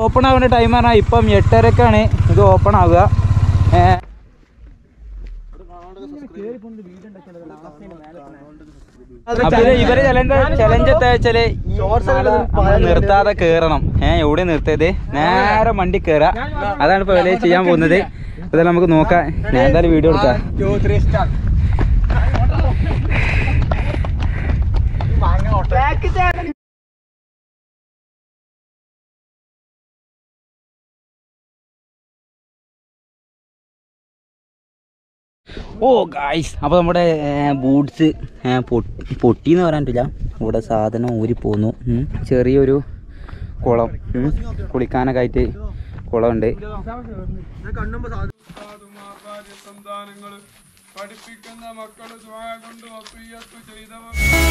Open ആവുന്ന time പറഞ്ഞാൽ ഇപ്പം എട്ടരക്കാണ് ഇത് ഓപ്പൺ ആവുക ഏ, അപ്പൊ ഇത് ഇവര് ചലഞ്ച് ചലഞ്ച് എന്താ വെച്ചാല് ഈ മല നമ്മള് നിർത്താതെ കേറണം ഏഹ് എവിടെ നിർത്തിയത് നേരെ വണ്ടി കേറാ അതാണ് ഇപ്പൊ വില ചെയ്യാൻ പോകുന്നത് ഇതെല്ലാം നമുക്ക് നോക്കാം ഞാൻ എന്തായാലും വീഡിയോ എടുക്കാം ഓ ഗായ്സ് അപ്പോൾ നമ്മുടെ ബൂട്ട്സ് പൊട്ടി എന്ന് പറയാൻ പറ്റില്ല ഇവിടെ സാധനം ഊരി പോന്നു ഉം. ചെറിയൊരു കുളം ഉം. കുളിക്കാനൊക്കെ ആയിട്ട് കുളമുണ്ട് സന്താനങ്ങള് പഠിപ്പിക്കുന്ന മക്കള് ദ്വായ കൊണ്ട് വസീയത്ത് ചെയ്തവർ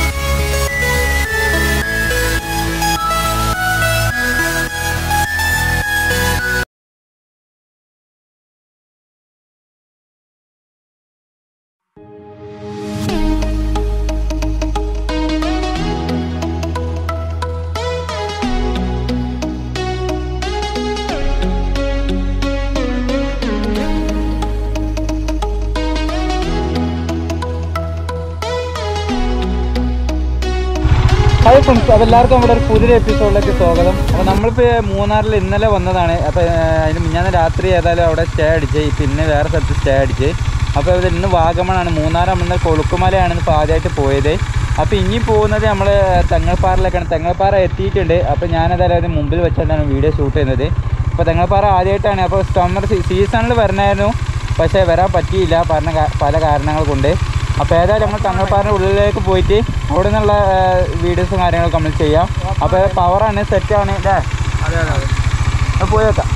ഹായ് ഫ്രണ്ട്സ് അപ്പോൾ എല്ലാവർക്കും നമ്മുടെ ഒരു പുതിയൊരു എപ്പിസോഡിലേക്ക് സ്വാഗതം അപ്പോൾ നമ്മളിപ്പോൾ മൂന്നാറിൽ ഇന്നലെ വന്നതാണ് അപ്പോൾ അതിന് മിഞ്ഞാന്ന് രാത്രി ഏതായാലും അവിടെ സ്റ്റേ അടിച്ച് പിന്നെ വേറെ സ്ഥലത്ത് സ്റ്റേ അടിച്ച് അപ്പോൾ ഇത് ഇന്ന് വാഗമണാണ് മൂന്നാർ നമ്മൾ കൊളുക്കുമലയാണ് ഇപ്പോൾ ആദ്യമായിട്ട് പോയത് അപ്പോൾ ഇനി പോകുന്നത് നമ്മൾ തെങ്ങൾപ്പാറയിലേക്കാണ് തെങ്ങൾപ്പാറ എത്തിയിട്ടുണ്ട് അപ്പോൾ ഞാനേതായാലും അതിന് മുമ്പിൽ വെച്ചിട്ടാണ് വീഡിയോ ഷൂട്ട് ചെയ്യുന്നത് അപ്പോൾ തെങ്ങൾപ്പാറ ആദ്യമായിട്ടാണ് അപ്പോൾ സമ്മർ സീസണിൽ വരണമായിരുന്നു പക്ഷേ വരാൻ പറ്റിയില്ല പറഞ്ഞ കാ- പല കാരണങ്ങൾ കൊണ്ട് അപ്പോൾ ഏതായാലും നമ്മൾ തങ്ങൾപ്പാറിൻ്റെ ഉള്ളിലേക്ക് പോയിട്ട് അവിടെ നിന്നുള്ള വീഡിയോസും കാര്യങ്ങളൊക്കെ നമ്മൾ ചെയ്യാം അപ്പോൾ പവറാണ് സെറ്റാണ് അല്ലേ അപ്പോൾ പോയി വെക്കാം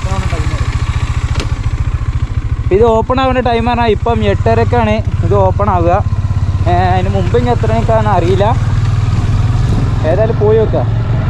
ഇത് ഓപ്പൺ ആവുന്ന ടൈം പറഞ്ഞാൽ ഇപ്പം എട്ടരക്കാണ് ഇത് ഓപ്പൺ ആവുക ഏ, അതിന് മുമ്പ് ഇനി എത്ര മണിക്കാണെന്ന് അറിയില്ല ഏതായാലും പോയി വെക്കാം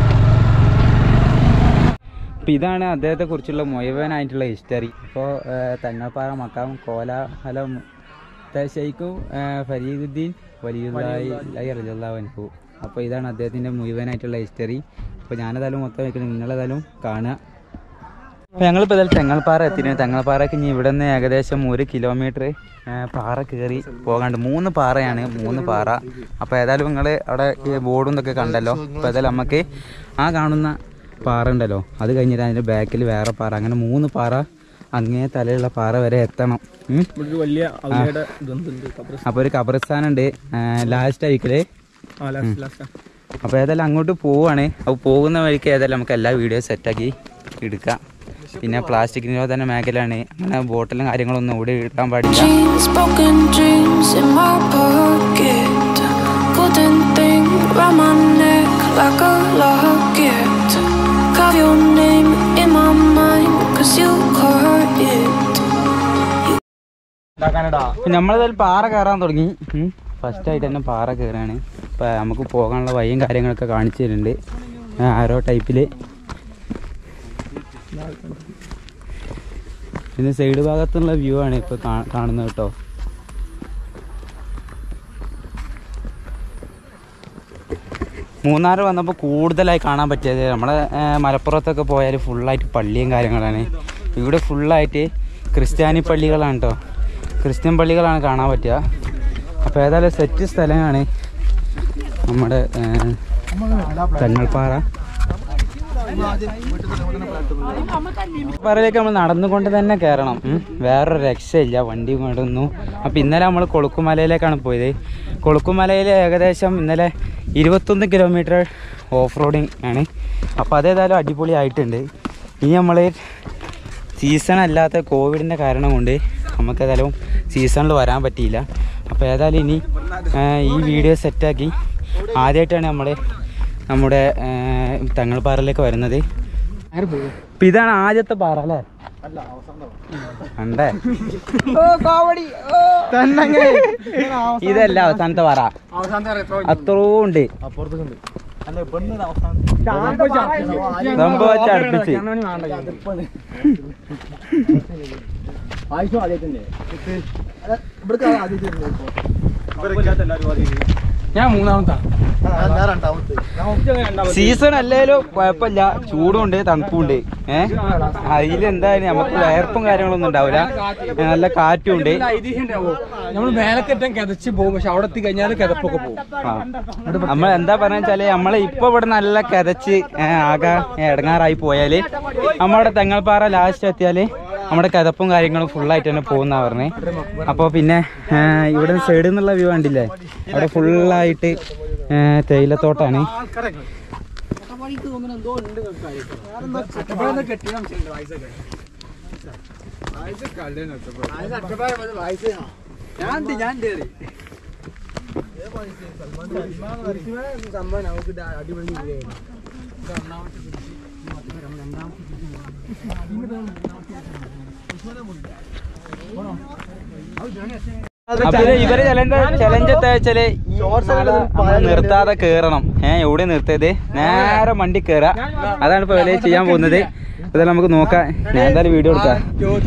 അപ്പോൾ ഇതാണ് അദ്ദേഹത്തെ കുറിച്ചുള്ള മുഴുവനായിട്ടുള്ള ഹിസ്റ്ററി ഇപ്പോൾ തങ്ങൾപ്പാറ മക്കാം കോലാഹലം ഷെയ്ഖും ഫരീദുദ്ദീൻ വലിയുല്ലായി റജുല്ലാവൻഹു അപ്പോൾ ഇതാണ് അദ്ദേഹത്തിൻ്റെ മുഴുവനായിട്ടുള്ള ഹിസ്റ്ററി അപ്പോൾ ഞാനേതായാലും മൊത്തം വയ്ക്കുന്നത് നിങ്ങളേതായാലും കാണുക അപ്പോൾ ഞങ്ങളിപ്പോൾ ഏതായാലും തെങ്ങൾപ്പാറ എത്തിയിട്ടുണ്ട് തെങ്ങൾപ്പാറയ്ക്ക് ഇനി ഇവിടെ നിന്ന് ഏകദേശം ഒരു കിലോമീറ്റർ പാറ കയറി പോകാണ്ട് മൂന്ന് പാറയാണ് മൂന്ന് പാറ അപ്പോൾ ഏതായാലും നിങ്ങൾ അവിടെ ഈ ബോർഡും ഇതൊക്കെ കണ്ടല്ലോ അപ്പോൾ ഏതായാലും നമുക്ക് ആ കാണുന്ന പാറ ഉണ്ടല്ലോ അത് കഴിഞ്ഞിട്ട് അതിൻ്റെ ബാക്കിൽ വേറെ പാറ അങ്ങനെ മൂന്ന് പാറ അങ്ങേ തലയുള്ള പാറ വരെ എത്തണം ഉം. ഒരു വലിയ അവലയുടെ ഇതൊന്നുണ്ട് അപ്പോൾ ഒരു കബർസ്ഥാനുണ്ട് ലാസ്റ്റ് ആയിക്കല് അപ്പോൾ ഏതായാലും അങ്ങോട്ട് പോവാണ് അപ്പോൾ പോകുന്ന വഴിക്ക് ഏതായാലും നമുക്ക് എല്ലാ വീഡിയോ സെറ്റാക്കി എടുക്കാം പിന്നെ പ്ലാസ്റ്റിക് നിരോധന മേഖലയാണ് അങ്ങനെ ബോട്ടിലും കാര്യങ്ങളൊന്നും ഇവിടെ ഇടാൻ പാടില്ല Jeans, broken dreams in my pocket. Golden thing round my neck like a locket. Carve your name in my mind, cause you caught it. നമ്മളേതായാലും പാറ കയറാൻ തുടങ്ങി ഫസ്റ്റ് ആയിട്ട് തന്നെ പാറ കയറാണ് ഇപ്പം നമുക്ക് പോകാനുള്ള വഴിയും കാര്യങ്ങളൊക്കെ കാണിച്ചു തരുന്നുണ്ട് ആ, ആരോ ടൈപ്പിൽ പിന്നെ സൈഡ് ഭാഗത്തുള്ള വ്യൂ ആണ് ഇപ്പോൾ കാണുന്നത് കേട്ടോ മൂന്നാർ വന്നപ്പോൾ കൂടുതലായി കാണാൻ പറ്റിയത് നമ്മളെ ഏ, മലപ്പുറത്തൊക്കെ പോയാൽ ഫുള്ളായിട്ട് പള്ളിയും കാര്യങ്ങളാണ് ഇവിടെ ഫുള്ളായിട്ട് ക്രിസ്ത്യാനി പള്ളികളാണ് കേട്ടോ ക്രിസ്ത്യൻ പള്ളികളാണ് കാണാൻ പറ്റുക അപ്പോൾ ഏതായാലും സെറ്റ് സ്ഥലമാണ് നമ്മുടെ ഏ, തെങ്ങൾപ്പാറ പാറയിലേക്ക് നമ്മൾ നടന്നുകൊണ്ട് തന്നെ കയറണം ഉം. വേറൊരു രക്ഷയില്ല വണ്ടി കൊണ്ടൊന്നും അപ്പോൾ ഇന്നലെ നമ്മൾ കൊളുക്കുമലയിലേക്കാണ് പോയത് കൊളുക്കുമലയിൽ ഏകദേശം ഇന്നലെ ഇരുപത്തൊന്ന് കിലോമീറ്റർ ഓഫ് റോഡിങ് ആണ് അപ്പോൾ അതേതായാലും അടിപൊളിയായിട്ടുണ്ട് ഇനി നമ്മൾ സീസൺ അല്ലാത്ത കോവിഡിൻ്റെ കാരണം കൊണ്ട് നമുക്കേതായാലും സീസണിൽ വരാൻ പറ്റിയില്ല അപ്പോൾ ഏതായാലും ഇനി ആ, ഈ വീഡിയോ സെറ്റാക്കി ആദ്യമായിട്ടാണ് നമ്മൾ നമ്മുടെ ആ, തങ്ങൾപ്പാറയിലേക്ക് വരുന്നത് ഇപ്പൊ ഇതാണ് ആദ്യത്തെ പാറ അല്ലേ കണ്ടേ ഇതല്ല അവസാനത്തെ പാറ അത്രയും ഉണ്ട് സംഭവം വെച്ച് അടുപ്പിച്ച് ഞാൻ മൂന്നാമത്തെ സീസൺ അല്ലേലും കുഴപ്പമില്ല ചൂടുണ്ട് തണുപ്പുണ്ട് ഏഹ് അതിലെന്തായാലും നമുക്ക് വയർപ്പും കാര്യങ്ങളൊന്നും ഉണ്ടാവില്ല നല്ല കാറ്റും ഉണ്ട് നമ്മൾ മേലക്കറ്റം കിതച്ച് പോകും പക്ഷെ അവിടെ എത്തി കഴിഞ്ഞാൽ കിതപ്പൊക്കെ പോകും നമ്മൾ എന്താ പറഞ്ഞ വെച്ചാല് നമ്മളെ ഇപ്പൊ ഇവിടെ നല്ല കിതച്ച് ഏ, ആകെ ഇടങ്ങാറായി പോയാല് നമ്മുടെ തെങ്ങൾപ്പാറ ലാസ്റ്റ് എത്തിയാല് നമ്മുടെ കിതപ്പും കാര്യങ്ങളും ഫുള്ളായിട്ട് തന്നെ പോകുന്ന പറഞ്ഞേ അപ്പോൾ പിന്നെ ഏ, ഇവിടെ സൈഡിൽ നിന്നുള്ള വ്യൂ കണ്ടില്ലേ അവിടെ ഫുള്ളായിട്ട് തേയിലത്തോട്ടാണ് അപ്പൊ ഇത് ഇവര് ചലഞ്ച് ചലഞ്ച് എന്താ വെച്ചാല് ഈ മല നമ്മള് നിർത്താതെ കേറണം ഏഹ് എവിടെ നിർത്തിയത് നേരെ വണ്ടി കേറാ അതാണ് ഇപ്പൊ വില ചെയ്യാൻ പോകുന്നത് ഇതെല്ലാം നമുക്ക് നോക്കാം ഞാൻ എന്തായാലും വീഡിയോ എടുക്കാം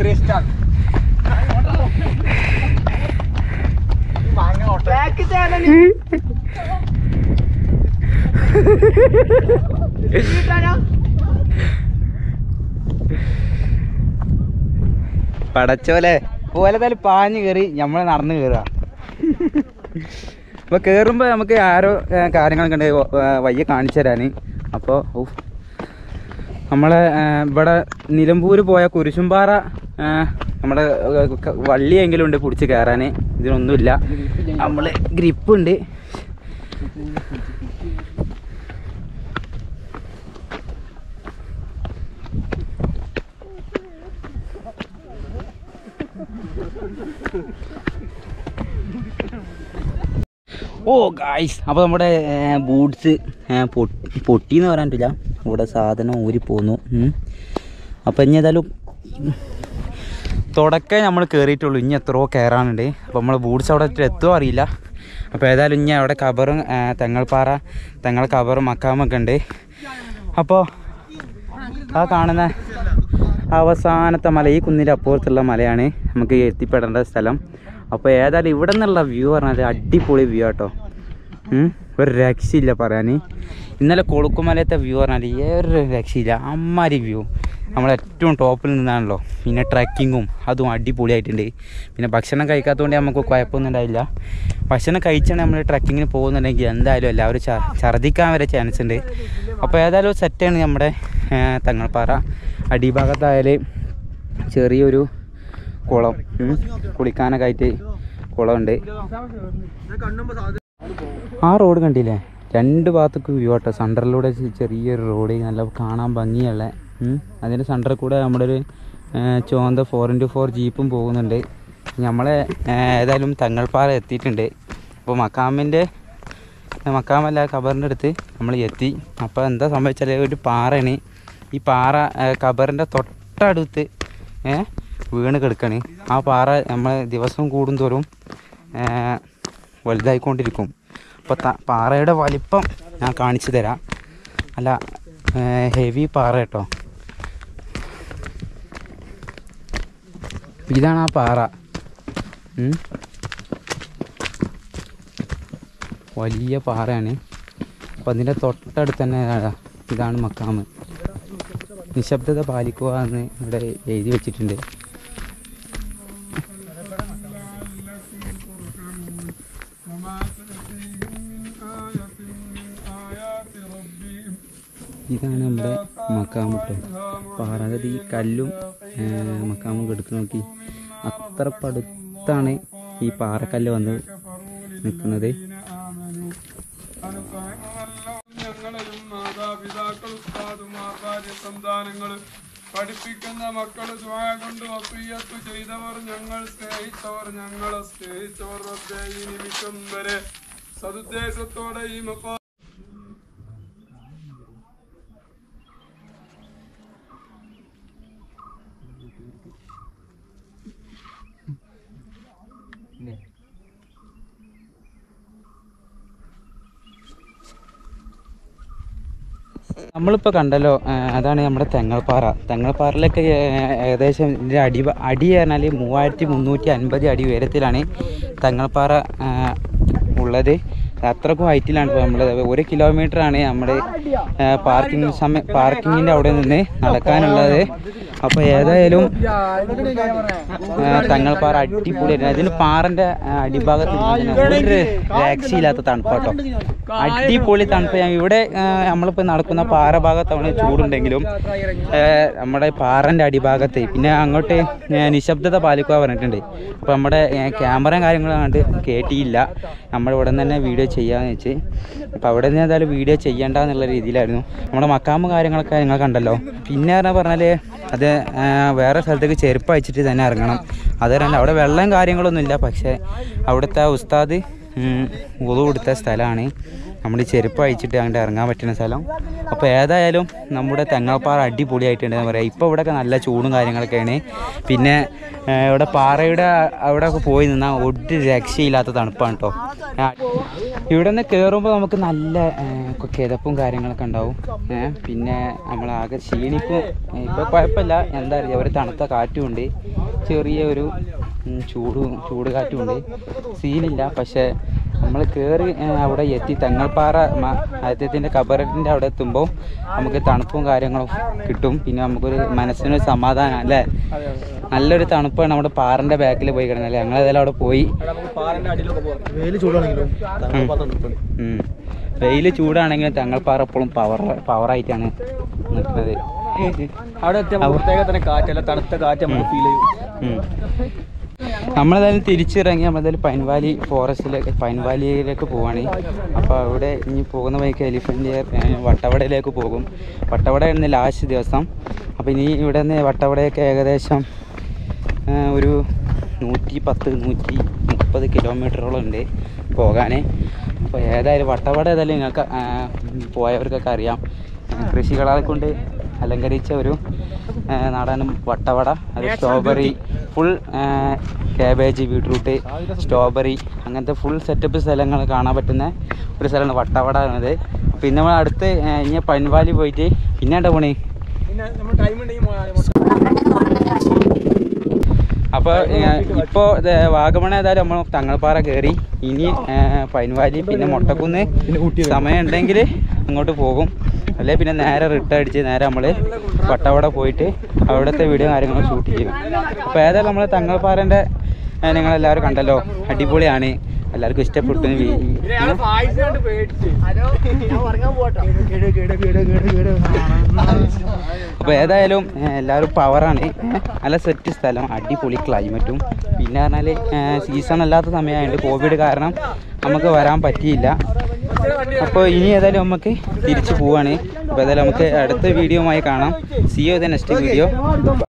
പടച്ചോലെ പോലെതായാലും പാഞ്ഞ് കയറി നമ്മൾ നടന്ന് കയറുക അപ്പോൾ കയറുമ്പോൾ നമുക്ക് ആരോ ഏ, കാര്യങ്ങളൊക്കെ ഉണ്ട് ഏ, വയ്യ കാണിച്ചു തരാൻ അപ്പോൾ നമ്മളെ ഏ, ഇവിടെ നിലമ്പൂർ പോയ കുരിശുംപാറ ഏ, നമ്മുടെ ഏ, ക- വള്ളിയെങ്കിലും ഉണ്ട് പിടിച്ച് കയറാൻ ഇതിനൊന്നുമില്ല നമ്മൾ ഗ്രിപ്പുണ്ട് ഓ ഗായ്സ് അപ്പോൾ നമ്മുടെ ബൂട്ട്സ് പൊട്ടി എന്ന് പറയാൻ പറ്റില്ല ഇവിടെ സാധനം ഊരി പോന്നു അപ്പോൾ ഇനി ഏതായാലും തുടക്കം നമ്മൾ കയറിയിട്ടുള്ളൂ ഇനി എത്രയോ കയറാനുണ്ട് അപ്പോൾ നമ്മൾ ബൂട്ട്സ് അവിടെ എത്തുമോ അറിയില്ല അപ്പോൾ ഏതായാലും ഇനി അവിടെ കബറും ഏ, തെങ്ങൾപ്പാറ തെങ്ങൾ കബറും മക്കാമൊക്കെ ഉണ്ട് അപ്പോൾ ആ കാണുന്ന അവസാനത്തെ മല ഈ കുന്നിൻ്റെ അപ്പുറത്തുള്ള മലയാണ് നമുക്ക് എത്തിപ്പെടേണ്ട സ്ഥലം അപ്പോൾ ഏതായാലും ഇവിടെ നിന്നുള്ള വ്യൂ പറഞ്ഞാൽ അടിപൊളി വ്യൂ ആട്ടോ ഉം. ഒരു രക്ഷയില്ല പറയാൻ ഇന്നലെ കൊളുക്കുമലത്തെ വ്യൂ പറഞ്ഞാൽ ഏറെ രക്ഷയില്ല അമ്മാരി വ്യൂ നമ്മൾ ഏറ്റവും ടോപ്പിൽ നിന്നാണല്ലോ പിന്നെ ട്രക്കിങ്ങും അതും അടിപൊളിയായിട്ടുണ്ട് പിന്നെ ഭക്ഷണം കഴിക്കാത്തതുകൊണ്ട് നമുക്ക് കുഴപ്പമൊന്നും ഉണ്ടായില്ല ഭക്ഷണം കഴിച്ചാണ് നമ്മൾ ട്രക്കിങ്ങിന് പോകുന്നുണ്ടെങ്കിൽ എന്തായാലും എല്ലാവരും ച ഛർദ്ദിക്കാൻ വരെ ചാൻസ് ഉണ്ട് അപ്പോൾ ഏതായാലും സെറ്റാണ് നമ്മുടെ ഏ, തങ്ങൾപ്പാറ അടിഭാഗത്തായാൽ ചെറിയൊരു കുളം ഉം. കുളിക്കാനൊക്കെ ആയിട്ട് കുളമുണ്ട് ആ റോഡ് കണ്ടില്ലേ രണ്ട് ഭാഗത്തേക്ക് വ്യൂ ആട്ടോ സെൻറ്ററിലൂടെ ചെറിയൊരു റോഡ് നല്ല കാണാൻ ഭംഗിയുള്ള ഉം. അതിൻ്റെ സെൻറ്ററിൽ കൂടെ നമ്മുടെ ഒരു ഏ, ചുവന്ന ഫോർ ഇൻറ്റു ഫോർ ജീപ്പും പോകുന്നുണ്ട് നമ്മളെ ഏ, ഏതായാലും തങ്ങൾപ്പാറ എത്തിയിട്ടുണ്ട് അപ്പോൾ മക്കാമിൻ്റെ മക്കാമല്ല ഖബറിൻ്റെ അടുത്ത് നമ്മൾ എത്തി അപ്പോൾ എന്താ സംഭവിച്ചാൽ ഒരു പാറയാണ് ഈ പാറ ഏ, ഖബറിൻ്റെ തൊട്ടടുത്ത് ഏ, വീണ് കിടക്കണ് ആ പാറ നമ്മൾ ദിവസം കൂടുന്തോറും ഏ, വലുതായിക്കൊണ്ടിരിക്കും അപ്പോൾ ത പാറയുടെ വലിപ്പം ഞാൻ കാണിച്ചു തരാം അല്ല ഹെവി പാറ കേട്ടോ ഇതാണ് ആ പാറ ഉം. വലിയ പാറയാണ് അപ്പം അതിൻ്റെ തൊട്ടടുത്ത് തന്നെ ഇതാ, ഇതാണ് മക്കാമ് നിശബ്ദത പാലിക്കുക എന്ന് ഇവിടെ എഴുതി വെച്ചിട്ടുണ്ട് وما تأتيهم من آية من آيات ربهم ഇതാണ് നമ്മുടെ മക്കാമ് കേട്ടോ പാറ അതായത് ഈ കല്ലും ഏ, മക്കാമും കെടുക്ക് നോക്കി അത്ര പടുത്താണ് ഈ പാറക്കല്ല് വന്ന് നിൽക്കുന്നത് ആമനു ഞങ്ങളും മാതാപിതാക്കൾ ഉസ്താദുമാർ ഭാര്യ സന്താനങ്ങൾ പഠിപ്പിക്കുന്ന മക്കൾ ദ്വാ കൊണ്ട് വസീയത്ത് ചെയ്തവർ ഞങ്ങൾ സ്നേഹിച്ചവർ ഞങ്ങളെ സ്നേഹിച്ചവർ റബ്ബേ ഈ നിമിഷം വരെ സതുദ്ദേശത്തോടെ ഈ മക്ക നമ്മളിപ്പോൾ കണ്ടല്ലോ ആ, അതാണ് നമ്മുടെ തെങ്ങൾപ്പാറ തെങ്ങൾപ്പാറയിലൊക്കെ ഏ, ഏകദേശം ഇതിൻ്റെ അടി അടി പറഞ്ഞാൽ മൂവായിരത്തി മുന്നൂറ്റി അൻപത് അടി ഉയരത്തിലാണ് തെങ്ങൾപ്പാറ ആ, ഉള്ളത് അത്രക്കും ഹൈറ്റിലാണ് ഇപ്പോൾ നമ്മൾ ഒരു കിലോമീറ്റർ ആണ് നമ്മുടെ പാർക്കിംഗ് സമയം പാർക്കിങ്ങിൻ്റെ അവിടെ നിന്ന് നടക്കാനുള്ളത് അപ്പോൾ ഏതായാലും ആ, തങ്ങൾപ്പാറ അടിപൊളിയായിരുന്നു അതിന് പാറന്റെ ആ, അടിഭാഗത്ത് ഇരുന്ന് തന്നെ ഒരു രക്ഷയില്ലാത്ത തണുപ്പാട്ടോ അടിപൊളി തണുപ്പ് ഞാൻ ഇവിടെ ആ, നമ്മളിപ്പോൾ നടക്കുന്ന പാറ ഭാഗത്താണ് ചൂടുണ്ടെങ്കിലും ആ, നമ്മുടെ പാറന്റെ അടിഭാഗത്ത് പിന്നെ അങ്ങോട്ട് ആ, നിശബ്ദത പാലിക്കുക പറഞ്ഞിട്ടുണ്ട് അപ്പോൾ നമ്മുടെ ക്യാമറയും കാര്യങ്ങളും കണ്ട് കേട്ടിയില്ല നമ്മൾ ഇവിടെ നിന്ന് തന്നെ വീഡിയോ ചെയ്യാന്ന് വെച്ച് അപ്പോൾ അവിടെ നിന്ന് ഏതായാലും വീഡിയോ ചെയ്യണ്ട എന്നുള്ള രീതിയിലായിരുന്നു നമ്മുടെ മക്കാമ്പ് കാര്യങ്ങളൊക്കെ നിങ്ങൾ കണ്ടല്ലോ പിന്നെ പറഞ്ഞാൽ പറഞ്ഞാൽ അത് ആ, വേറെ സ്ഥലത്തേക്ക് ചെരുപ്പ് അയച്ചിട്ട് തന്നെ ഇറങ്ങണം അത് പറഞ്ഞാൽ അവിടെ വെള്ളം കാര്യങ്ങളൊന്നും ഇല്ല പക്ഷേ അവിടുത്തെ ഉസ്താദ് ഉതു കൊടുത്ത സ്ഥലമാണ് നമ്മൾ ഈ ചെരുപ്പ് അയച്ചിട്ട് അങ്ങോട്ട് ഇറങ്ങാൻ പറ്റുന്ന സ്ഥലം അപ്പോൾ ഏതായാലും നമ്മുടെ തെങ്ങാപ്പാറ അടിപൊളിയായിട്ടുണ്ട് എന്ന് പറയാം ഇപ്പോൾ ഇവിടെയൊക്കെ നല്ല ചൂടും കാര്യങ്ങളൊക്കെയാണ് പിന്നെ ആ, ഇവിടെ പാറയുടെ അവിടെയൊക്കെ പോയി നിന്നാൽ ഒരു രക്ഷയില്ലാത്ത തണുപ്പാണ് കേട്ടോ ഇവിടെ നിന്ന് കയറുമ്പോൾ നമുക്ക് നല്ല ആ, കൊ- കിതപ്പും കാര്യങ്ങളൊക്കെ ഉണ്ടാവും ഏ, പിന്നെ നമ്മളാകെ ക്ഷീണിക്കും ഇപ്പോൾ കുഴപ്പമില്ല എന്താ പറയുക ഒരു തണുത്ത കാറ്റും ഉണ്ട് ചെറിയ ഒരു ഉം, ചൂടും ചൂട് കാറ്റും ഉണ്ട് സീനില്ല പക്ഷേ നമ്മൾ കയറി അവിടെ എത്തി തെങ്ങൾപ്പാറ ആദ്യത്തിൻ്റെ കബറിൻ്റെ അവിടെ എത്തുമ്പോൾ നമുക്ക് തണുപ്പും കാര്യങ്ങളും കിട്ടും പിന്നെ നമുക്കൊരു മനസ്സിനൊരു സമാധാനം അല്ലേ നല്ലൊരു തണുപ്പാണ് നമ്മുടെ പാറൻ്റെ ബാക്കിൽ പോയി കിടന്നത് അല്ലേ ഞങ്ങളേതായാലും അവിടെ പോയി ഉം. വെയിൽ ചൂടാണെങ്കിലും തെങ്ങൾപ്പാറ എപ്പോഴും പവർ പവറായിട്ടാണ് നിൽക്കുന്നത് അവിടെ എത്തിയപ്പോൾ പ്രത്യേക തന്നെ കാറ്റല്ല തണുത്ത കാറ്റ് നമുക്ക് ഫീൽ ചെയ്യും ഉം. നമ്മളേതായാലും തിരിച്ചിറങ്ങി നമ്മളേതായാലും പൈൻവാലി ഫോറസ്റ്റിലേക്ക് പൈൻവാലിയിലേക്ക് പോവാണ് അപ്പോൾ അവിടെ ഇനി പോകുന്ന വഴിക്ക് എലിഫൻ്റ് വട്ടവടയിലേക്ക് പോകും വട്ടവട ആയിരുന്നു ലാസ്റ്റ് ദിവസം അപ്പോൾ ഇനി ഇവിടെ നിന്ന് വട്ടവടയൊക്കെ ഏകദേശം ആ, ഒരു നൂറ്റി പത്ത് നൂറ്റി മുപ്പത് കിലോമീറ്ററോളം ഉണ്ട് പോകാൻ അപ്പോൾ ഏതായാലും വട്ടവട ഏതായാലും നിങ്ങൾക്ക് ആ, പോയവർക്കൊക്കെ അറിയാം ആ, കൃഷികളെ കൊണ്ട് അലങ്കരിച്ച ഒരു ആ, നാടാനും വട്ടവട അത് strawberry full cabbage beetroot strawberry അങ്ങനത്തെ ഫുൾ സെറ്റപ്പ് സ്ഥലങ്ങൾ കാണാൻ പറ്റുന്ന ഒരു സ്ഥലമാണ് വട്ടവട എന്നത് പിന്നെ നമ്മൾ അടുത്ത് ആ, ഇനി പൻവാലി പോയിട്ട് പിന്നെ എന്താ പോണേ പിന്നെ നമ്മൾ ടൈം ഉണ്ടെങ്കിൽ അപ്പോൾ ഇപ്പോൾ വാഗമൺ ഏതായാലും നമ്മൾ തങ്ങൾപ്പാറ കയറി ഇനി ആ, പൈൻവാലി പിന്നെ മുട്ടക്കുന്ന് സമയം ഉണ്ടെങ്കിൽ അങ്ങോട്ട് പോകും അല്ലെ പിന്നെ നേരെ റിട്ടേൺ അടിച്ച് നേരെ നമ്മൾ വട്ടവട പോയിട്ട് അവിടുത്തെ വീഡിയോ കാര്യങ്ങളും ഷൂട്ട് ചെയ്യും അപ്പോൾ ഏതായാലും നമ്മൾ തങ്ങൾപ്പാറൻ്റെ നിങ്ങളെല്ലാവരും കണ്ടല്ലോ അടിപൊളിയാണ് എല്ലാവർക്കും ഇഷ്ടപ്പെട്ടു എന്ന് വി- പേടിച്ച് അപ്പോൾ ഏതായാലും ഏഹ്, എല്ലാവരും പവറാണ് ഏഹ്, നല്ല സെറ്റ് സ്ഥലം അടിപൊളി ക്ലൈമറ്റും പിന്നെ പറഞ്ഞാൽ സീസൺ അല്ലാത്ത സമയമായതുകൊണ്ട് കോവിഡ് കാരണം നമുക്ക് വരാൻ പറ്റിയില്ല അപ്പോൾ ഇനി ഏതായാലും നമുക്ക് തിരിച്ചു പോവാണ് അപ്പോൾ ഏതായാലും നമുക്ക് അടുത്ത വീഡിയോയുമായി കാണാം see you the next video